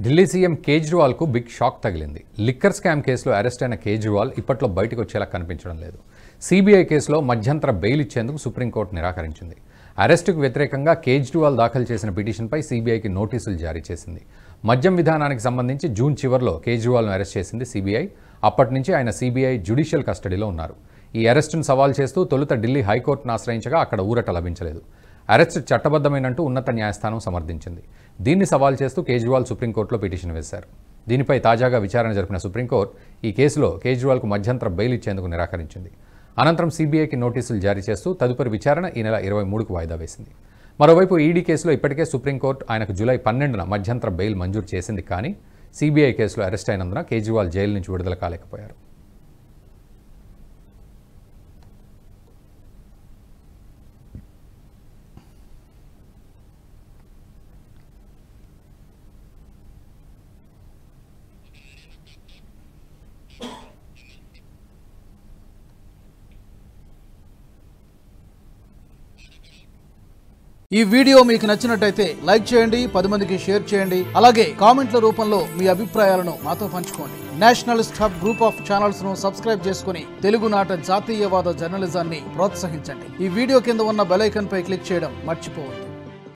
Delhi CM కేజ్రీవాల్కు big shock తగిలింది liquor scam కేసులో అరెస్ట్ అయిన కేజ్రీవాల్ ఇప్పట్లో బయటకు వచ్చేలా కనిపించడం లేదు సిబిఐ కేసులో మధ్యంతర బెయిల్ ఇచ్చేందుకు సుప్రీంకోర్టు నిరాకరించింది అరెస్టుకు వ్యతిరేకంగా కేజ్రీవాల్ దాఖలు చేసిన పిటిషన్పై సిబిఐకి నోటీసులు జారీ చేసింది మద్యం విధానానికి సంబంధించి జూన్ చివరిలో కేజ్రీవాల్ను అరెస్ట్ చేసింది సిబిఐ అప్పటి నుంచి ఆయన సిబిఐ జ్యుడిషియల్ కస్టడీలో ఉన్నారు ఈ అరెస్టును సవాల్ చేస్తూ తొలుత ఢిల్లీ హైకోర్టును ఆశ్రయించగా అక్కడ ఊరట లభించలేదు అరెస్ట్ చట్టబద్ధమైనంటూ ఉన్నత న్యాయస్థానం సమర్థించింది దీన్ని సవాల్ చేస్తూ కేజ్రీవాల్ సుప్రీంకోర్టులో పిటిషన్ వేశారు దీనిపై తాజాగా విచారణ జరిపిన సుప్రీంకోర్టు ఈ కేసులో కేజ్రీవాల్కు మధ్యంతర బెయిల్ ఇచ్చేందుకు నిరాకరించింది అనంతరం సీబీఐకి నోటీసులు జారీ చేస్తూ తదుపరి విచారణ ఈ నెల ఇరవై మూడుకు వాయిదా వేసింది మరోవైపు ఈడీ కేసులో ఇప్పటికే సుప్రీంకోర్టు ఆయనకు జూలై పన్నెండున మధ్యంతర బెయిల్ మంజూరు చేసింది కానీ సీబీఐ కేసులో అరెస్ట్ అయినందున కేజ్రీవాల్ జైలు నుంచి విడుదల కాలేకపోయారు ఈ వీడియో మీకు నచ్చినట్టయితే లైక్ చేయండి పది మందికి షేర్ చేయండి అలాగే కామెంట్ల రూపంలో మీ అభిప్రాయాలను మాతో పంచుకోండి nationalist hub group of channels ను సబ్స్క్రైబ్ చేసుకుని తెలుగునాట జాతీయవాద జర్నలిజాన్ని ప్రోత్సహించండి ఈ వీడియో కింద ఉన్న బెల్ ఐకాన్ పై క్లిక్ చేయడం మర్చిపోవద్దు